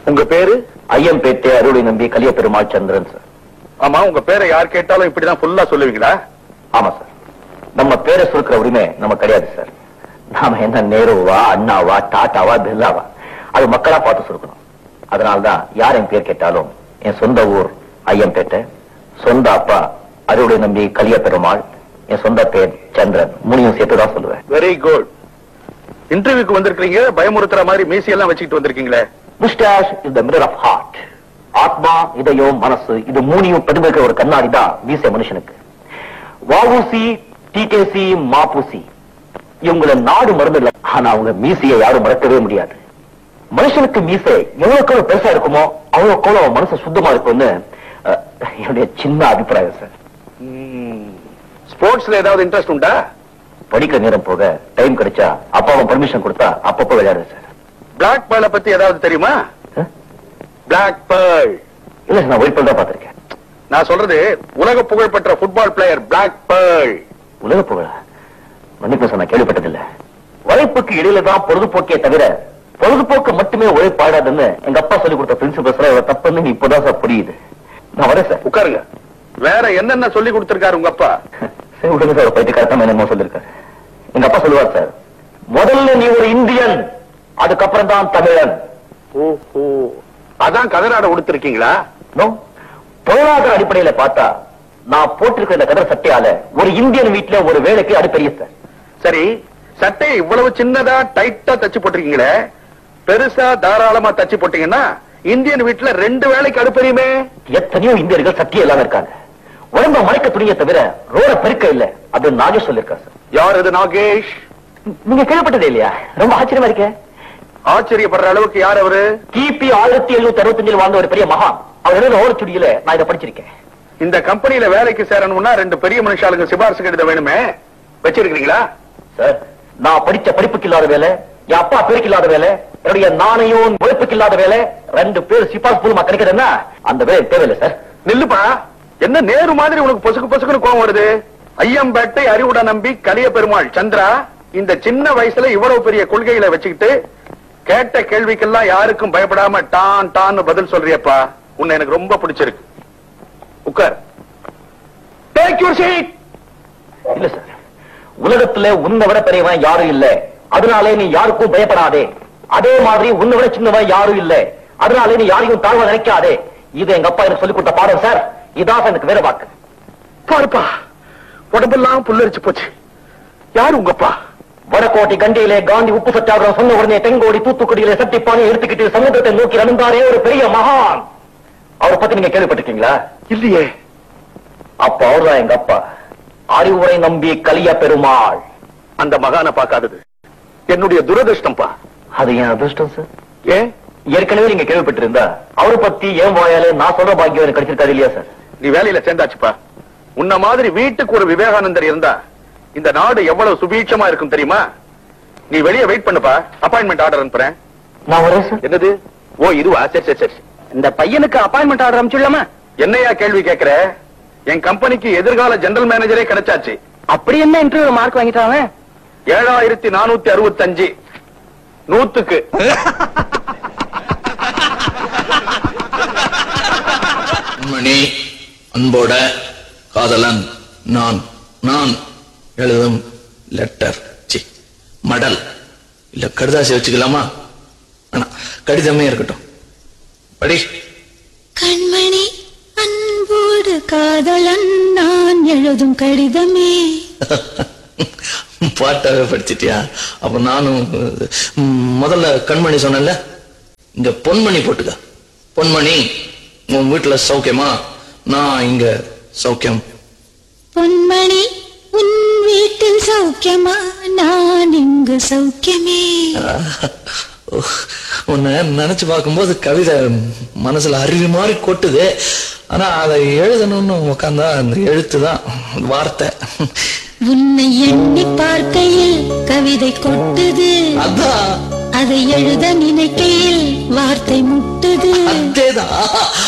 உங்க பேரு ஐயம்பேட்டை அருளை நம்பி கலிய பெருமாள் சந்திரன் சார் ஆமா உங்க பேரை யார் கேட்டாலும் இப்படிதான் ஃபுல்லா சொல்லுவீங்களா ஆமா சார் நம்ம பேரை சுருக்கிற உரிமை நம்ம கிடையாது சார் நாம என்ன நேருவா அண்ணாவா டாட்டாவா பிர்லாவா அது மக்களா பார்த்து சுருக்கணும் அதனால்தான் யார் என் பேர் கேட்டாலும் என் சொந்த ஊர் ஐயம்பேட்டை சொந்த அப்பா அருளை நம்பி கலிய பெருமாள் என் சொந்த பேர் சந்திரன் மூணையும் சேர்த்து தான் சொல்லுவேன் வெரி குட் இன்டர்வியூக்கு வந்திருக்கீங்க பயமுறுத்துற மாதிரி மீசி எல்லாம் வச்சுக்கிட்டு வந்திருக்கீங்களே mustache is the mirror of heart ஆத்மா இதயம் மனசு இது மூணையும் பிரதிபலிக்கிற ஒரு கண்ணாடி தான் மீசை மனுஷனுக்கு வாவூசி டிகேசி மாபூசி இவங்கள நாடு மருந்து இல்ல ஆனா அவங்க மீசையை யாரும் மறக்கவே முடியாது மனுஷனுக்கு மீசை எவ்வளவுக்கு எவ்வளவு பெருசா இருக்குமோ அவ்வளவுக்கு அவ்வளவு அவன் மனசு சுத்தமா இருக்கும்னு அஹ், என்னுடைய சின்ன அபிப்பிராயம் சார் ஸ்போர்ட்ஸ்ல ஏதாவது இன்ட்ரெஸ்ட் உண்டா படிக்கிற நேரம் போக டைம் கிடைச்சா அப்பாவும் பர்மிஷன் கொடுத்தா அப்பப்போ விளையாடுறேன் சார் பிளாக் பேர்ல பத்தி ஏதாவது தெரியுமா அஹ்? பிளாக் பேர்ல் இல்ல சார், நான் ஒயிட் தான் பார்த்திருக்கேன் நான் சொல்றது உலக புகழ்பெற்ற ஃபுட்பால் பிளேயர் பிளாக் பேர்ல் உலக புகழ மன்னிப்பு சார் நான் கேள்விப்பட்டதில்ல உழைப்புக்கு இடையில தான் பொழுதுபோக்கே தவிர பொழுதுபோக்கு மட்டுமே உழைப்பாடாதுன்னு எங்க அப்பா சொல்லி கொடுத்த பிரின்சிபல் சார் இவ்வளவு தப்புன்னு இப்பதான் சார் புரியுது நான் வரேன் சார் உட்காருங்க வேற என்னென்ன சொல்லி கொடுத்திருக்காரு உங்க அப்பா சரி விடுங்க சார் போயிட்டு கரெக்டா என்னமோ சொல்லிருக்காரு எங்க அப்பா சொல்லுவார் சார் முதல்ல நீ ஒரு இந்தியன் அதுக்கப்புறம் தான் தமிழன் ஓஹோ அதான் கதராட உடுத்திருக்கீங்களா நோ பொருளாதார அடிப்படையில பார்த்தா நான் போட்டிருக்கிற இந்த கதர் சட்டையால ஒரு இந்தியன் வீட்டுல ஒரு வேலைக்கு அது பெரிய சார் சரி சட்டையை இவ்வளவு சின்னதா டைட்டா தச்சு போட்டிருக்கீங்களே பெருசா தாராளமா தச்சு போட்டீங்கன்னா இந்தியன் வீட்டுல ரெண்டு வேலைக்கு அடுப்பறியுமே எத்தனையோ இந்தியர்கள் சக்தி இல்லாம இருக்காங்க உடம்ப மறைக்க துணிய தவிர ரோட பெருக்க இல்ல அது நாகேஷ் சொல்லிருக்கா சார் யார் இது நாகேஷ் நீங்க கேள்விப்பட்டதே இல்லையா ரொம்ப ஆச்சரியமா இருக்கே ஆச்சரியப்படுற அளவுக்கு யார் அவரு கிபி ஆயிரத்தி எழுநூத்தி அறுபத்தஞ்சில் வாழ்ந்த ஒரு பெரிய மகான் அவர் எழுதின ஓரச்சுடியில நான் இதை படிச்சிருக்கேன் இந்த கம்பெனில வேலைக்கு சேரணும்னா ரெண்டு பெரிய மனுஷாளுங்க சிபாரிசு கடிதம் வேணுமே வச்சிருக்கீங்களா சார் நான் படிச்ச படிப்புக்கு இல்லாத வேலை என் அப்பா பேருக்கு இல்லாத வேலை என்னுடைய நாணயம் உழைப்புக்கு இல்லாத வேலை ரெண்டு பேர் சிபாஸ் மூலமா கிடைக்கிறதுன்னா அந்த வேலை தேவையில்லை சார் நில்லுப்பா என்ன நேரு மாதிரி உனக்கு பொசுக்கு பொசுக்குன்னு கோவம் வருது ஐயம்பேட்டை அறிவுட நம்பி கலிய பெருமாள் சந்திரா இந்த சின்ன வயசுல இவ்வளவு பெரிய கொள்கைகளை வச்சுக்கிட்டு கேட்ட கேள்விக்கெல்லாம் யாருக்கும் பயப்படாம டான் டான்னு பதில் சொல்றியப்பா உன்னை எனக்கு ரொம்ப பிடிச்சிருக்கு உட்கார் டேக் யூர் சீட் இல்ல சார் உலகத்துல உன்னை விட பெரியவன் யாரும் இல்ல அதனாலே நீ யாருக்கும் பயப்படாதே அதே மாதிரி உன்னை விட சின்னவன் யாரும் இல்ல அதனாலே நீ யாரையும் தாழ்வா நினைக்காதே இது எங்க அப்பா எனக்கு சொல்லி கொடுத்த பாடம் சார் இதான் சார் எனக்கு வேற வாக்கு பாருப்பா உடம்பெல்லாம் புல்லரிச்சு போச்சு யாரு உங்கப்பா வடகோட்டை கண்டியிலே காந்தி உப்பு சத்தியாகிரகம் சொன்ன உடனே தெங்கோடி தூத்துக்குடியிலே சட்டிப்பானை எடுத்துக்கிட்டு சமுத்திரத்தை நோக்கி நடந்தாரே ஒரு பெரிய மகான் அவரை பத்தி நீங்க கேள்விப்பட்டிருக்கீங்களா இல்லையே அப்ப அவர்தான் எங்க அப்பா அறிவுரை நம்பி கலிய பெருமாள் அந்த மகானை பார்க்காதது என்னுடைய துரதிருஷ்டம்ப்பா அது என் அதிர்ஷ்டம் சார் ஏன் ஏற்கனவே நீங்க கேள்விப்பட்டிருந்தா அவரை பத்தி ஏன் வாயாலே நான் சொல்ற பாக்கியம் எனக்கு கிடைச்சிருக்காது இல்லையா சார் நீ வேலையில சேர்ந்தாச்சுப்பா உன்ன மாதிரி வீட்டுக்கு ஒரு விவேகானந்தர் இருந்தா இந்த நாடு எவ்வளவு சுபீட்சமா இருக்கும் தெரியுமா நீ வெளியே வெயிட் பண்ணுப்பா அப்பாயின்மெண்ட் ஆர்டர் அனுப்புறேன் நான் வரேன் சார் என்னது ஓ இதுவா சரி சரி சரி இந்த பையனுக்கு அப்பாயின்மெண்ட் ஆர்டர் அனுப்பிச்சுடலாமா என்னையா கேள்வி கேக்குற என் கம்பெனிக்கு எதிர்கால ஜெனரல் மேனேஜரே கிடைச்சாச்சு அப்படி என்ன இன்டர்வியூ மார்க் வாங்கிட்டாங்க ஏழாயிரத்தி நானூத்தி அறுபத்தஞ்சு நூத்துக்கு மணி அன்போட காதலன் நான் நான் எழுதும் லெட்டர் சி மடல் இல்ல கடிதாசி வச்சுக்கலாமா வேணாம் கடிதமே இருக்கட்டும் படி கண்மணி அன்போடு காதலன் நான் எழுதும் கடிதமே பாட்டாவே படிச்சிட்டியா அப்ப நானும் ம், முதல்ல கண்மணி சொன்னேன்ல இங்க பொன்மணி போட்டுக்க பொன்மணி உன் வீட்டுல சௌக்கியமா நான் இங்க சௌக்கியம் பொன்மணி உன் வீட்டில் சௌக்கியமா நான் இங்கு சௌக்கியமே உன்னை நினைச்சு பார்க்கும்போது கவிதை மனசுல அருவி மாதிரி கொட்டுது ஆனா அதை எழுதணும்னு உட்காந்தா அந்த எழுத்து தான் வார்த்தை உன்னை எண்ணி பார்க்கையில் கவிதை கொட்டுது அதான் அதை எழுத நினைக்கையில் வார்த்தை முட்டுது அதேதான்